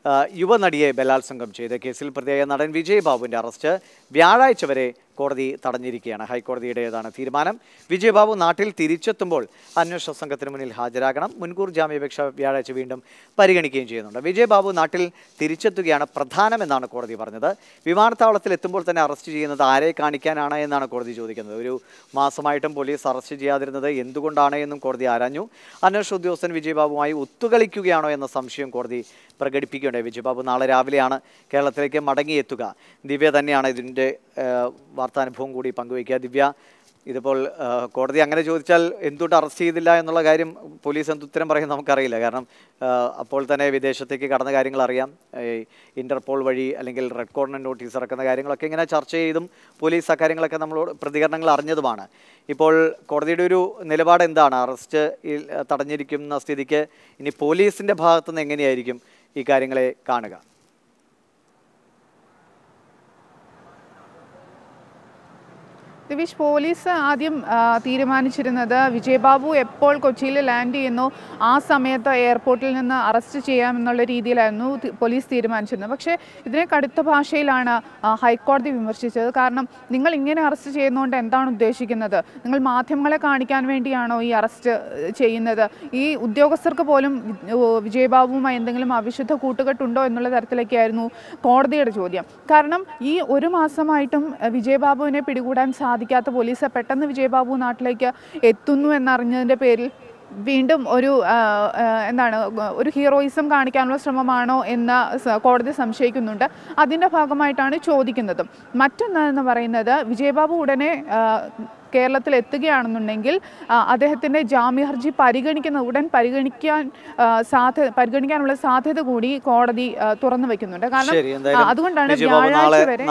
ആ, യുവനടിയെ ബലാത്സംഗം ചെയ്ത കേസിൽ പ്രതിയായ നടൻ വിജയ് ബാബുവിന്റെ അറസ്റ്റ് വ്യാഴാഴ്ച വരെ കോടതി തടഞ്ഞിരിക്കുകയാണ് ഹൈക്കോടതിയുടേതാണ് തീരുമാനം വിജയ് ബാബു നാട്ടിൽ തിരിച്ചെത്തുമ്പോൾ അന്വേഷണ സംഘത്തിന് മുന്നിൽ ഹാജരാകണം മുൻകൂർ ജാമ്യാപേക്ഷ വ്യാഴാഴ്ച വീണ്ടും പരിഗണിക്കുകയും ചെയ്യുന്നുണ്ട് വിജയ് ബാബു നാട്ടിൽ തിരിച്ചെത്തുകയാണ് പ്രധാനമെന്നാണ് കോടതി പറഞ്ഞത് വിമാനത്താവളത്തിൽ എത്തുമ്പോൾ തന്നെ അറസ്റ്റ് ചെയ്യുന്നത് ആരെ കാണിക്കാനാണ് എന്നാണ് കോടതി ചോദിക്കുന്നത് ഒരു മാസമായിട്ടും പോലീസ് അറസ്റ്റ് ചെയ്യാതിരുന്നത് എന്തുകൊണ്ടാണ് എന്നും കോടതി ആരാഞ്ഞു അന്വേഷണ ഉദ്യോഗസ്ഥൻ വിജയ് ബാബുമായി ഒത്തുകളിക്കുകയാണോ എന്ന സംശയം കോടതി പ്രകടിപ്പിക്കുകയുണ്ടായി വിജയ് ബാബു നാളെ രാവിലെയാണ് കേരളത്തിലേക്ക് മടങ്ങിയെത്തുക ദിവ്യ തന്നെയാണ് ഇതിൻ്റെ വാർത്താനുഭവം കൂടി പങ്കുവയ്ക്കുക ദിവ്യ ഇതിപ്പോൾ ആ, കോടതി അങ്ങനെ ചോദിച്ചാൽ എന്തുകൊണ്ട് അറസ്റ്റ് ചെയ്തില്ല എന്നുള്ള കാര്യം പോലീസ് എന്തുത്തരം പറയും നമുക്കറിയില്ല കാരണം ആ, അപ്പോൾ തന്നെ വിദേശത്തേക്ക് കടന്ന കാര്യങ്ങൾ അറിയാം ഈ ഇന്റർപോൾ വഴി അല്ലെങ്കിൽ റെഡ് കോർണർ നോട്ടീസ് ഇറക്കുന്ന കാര്യങ്ങളൊക്കെ ഇങ്ങനെ ചർച്ച ചെയ്തും പോലീസ് അക്കാര്യങ്ങളൊക്കെ നമ്മളോട് പ്രതികരണങ്ങൾ അറിഞ്ഞതുമാണ് ഇപ്പോൾ കോടതിയുടെ ഒരു നിലപാട് എന്താണ് അറസ്റ്റ് ഈ- തടഞ്ഞിരിക്കുന്ന സ്ഥിതിക്ക് ഇനി പോലീസിന്റെ ഭാഗത്തുനിന്ന് എങ്ങനെയായിരിക്കും ഈ കാര്യങ്ങളെ കാണുക ദിവിഷ് പോലീസ് ആദ്യം ആ, തീരുമാനിച്ചിരുന്നത് വിജയബാബു എപ്പോൾ കൊച്ചിയിൽ ലാൻഡ് ചെയ്യുന്നു ആ സമയത്ത് എയർപോർട്ടിൽ നിന്ന് അറസ്റ്റ് ചെയ്യാമെന്നുള്ള രീതിയിലായിരുന്നു തി- പോലീസ് തീരുമാനിച്ചിരുന്നത് പക്ഷേ ഇതിനെ കടുത്ത ഭാഷയിലാണ് ആ, ഹൈക്കോടതി വിമർശിച്ചത് കാരണം നിങ്ങൾ ഇങ്ങനെ അറസ്റ്റ് ചെയ്യുന്നതുകൊണ്ട് എന്താണ് ഉദ്ദേശിക്കുന്നത് നിങ്ങൾ മാധ്യമങ്ങളെ കാണിക്കാൻ വേണ്ടിയാണോ ഈ അറസ്റ്റ് ഏഹ്, ചെയ്യുന്നത് ഈ ഉദ്യോഗസ്ഥർക്ക് പോലും വി- ഓ, വിജയബാബുവുമായി എന്തെങ്കിലും അവിശുദ്ധ കൂട്ടുകെട്ടുണ്ടോ എന്നുള്ള തരത്തിലേക്കായിരുന്നു കോടതിയുടെ ചോദ്യം കാരണം ഈ ഒരു മാസമായിട്ടും ഏഹ്, വിജയബാബുവിനെ പിടികൂടാൻ സാധിക്കാത്ത പോലീസ് പെട്ടെന്ന് വിജയബാബു നാട്ടിലേക്ക് എത്തുന്നു എന്നറിഞ്ഞതിൻ്റെ പേരിൽ വീണ്ടും ഒരു ആ, ആ, എന്താണ് ഒരു ഹീറോയിസം കാണിക്കാനുള്ള ശ്രമമാണോ എന്ന് സ- കോടതി സംശയിക്കുന്നുണ്ട് അതിൻ്റെ ഭാഗമായിട്ടാണ് ചോദിക്കുന്നത് മറ്റൊന്നെന്ന് പറയുന്നത് വിജയബാബു ഉടനെ ആ, കേരളത്തിൽ എത്തുകയാണെന്നുണ്ടെങ്കിൽ ആ, അദ്ദേഹത്തിൻ്റെ ജാമ്യ ഹർജി പരിഗണിക്കുന്ന ഉടൻ പരിഗണിക്കാൻ ആ, സാധ്യത പരിഗണിക്കാനുള്ള സാധ്യത കൂടി കോടതി ആ, തുറന്നു വെക്കുന്നുണ്ട് കാരണം ശരി എന്തായാലും ആ, അതുകൊണ്ടാണ് വിജയ് ബാബു വ്യാഴാഴ്ച നാളെ വരെ